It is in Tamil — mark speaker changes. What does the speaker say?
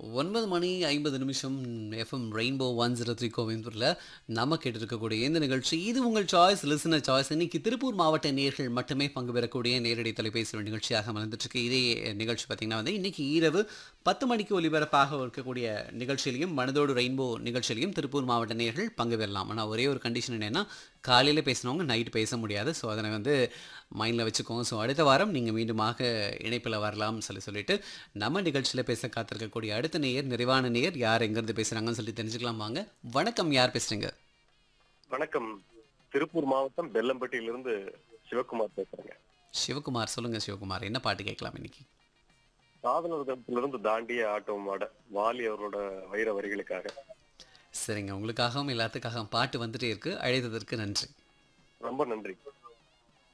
Speaker 1: ஒன்பது மணி ஐம்பது நிமிஷம் FM rainbow one zero three கோவிந்தூரில் நம்ம கேட்டிருக்கக்கூடிய இந்த நிகழ்ச்சி இது உங்கள் சாய்ஸ் லிசனர் சாய்ஸ் இன்னைக்கு திருப்பூர் மாவட்ட நேர்கள் மட்டுமே பங்கு பெறக்கூடிய நேரடி தொலைபேசி நிகழ்ச்சியாக மலர்ந்துட்டுருக்கு இதே நிகழ்ச்சி பார்த்திங்கன்னா வந்து இன்னைக்கு இரவு பத்து மணிக்கு ஒலிபரப்பாக இருக்கக்கூடிய நிகழ்ச்சியிலையும் மனதோடு ரெயின்போ நிகழ்ச்சியிலையும் திருப்பூர் மாவட்ட நேர்கள் பங்கு பெறலாம் ஆனால் ஒரே ஒரு கண்டிஷன் என்னென்னா காலையில் பேசினவங்க நைட் பேச முடியாது ஸோ அதனை வந்து மைண்டில் வச்சுக்கோங்க ஸோ அடுத்த வாரம் நீங்கள் மீண்டுமாக இணைப்பில் வரலாம்னு சொல்லி சொல்லிட்டு நம்ம நிகழ்ச்சியில் பேச காத்திருக்கக்கூடிய அடுத்த நேயர் நிறைவான நேயர் யார் எங்கேருந்து பேசுகிறாங்கன்னு சொல்லி தெரிஞ்சுக்கலாம் வாங்க வணக்கம் யார் பேசுகிறீங்க
Speaker 2: வணக்கம் திருப்பூர் மாவட்டம் பெல்லம்பட்டியிலிருந்து சிவகுமார் பேசுறேங்க
Speaker 1: சிவகுமார் சொல்லுங்கள் சிவகுமார் என்ன பாட்டு கேட்கலாம் இன்னைக்கு
Speaker 2: சாதனர் தளத்திலிருந்து தாண்டிய ஆட்டோ மாட வாலி அவரோட வைர வரிகளுக்காக
Speaker 1: சரிங்க உங்களுக்காகவும் எல்லாத்துக்காகவும் பாட்டு வந்துட்டே இருக்கு அழைத்ததற்கு நன்றி
Speaker 2: ரொம்ப நன்றி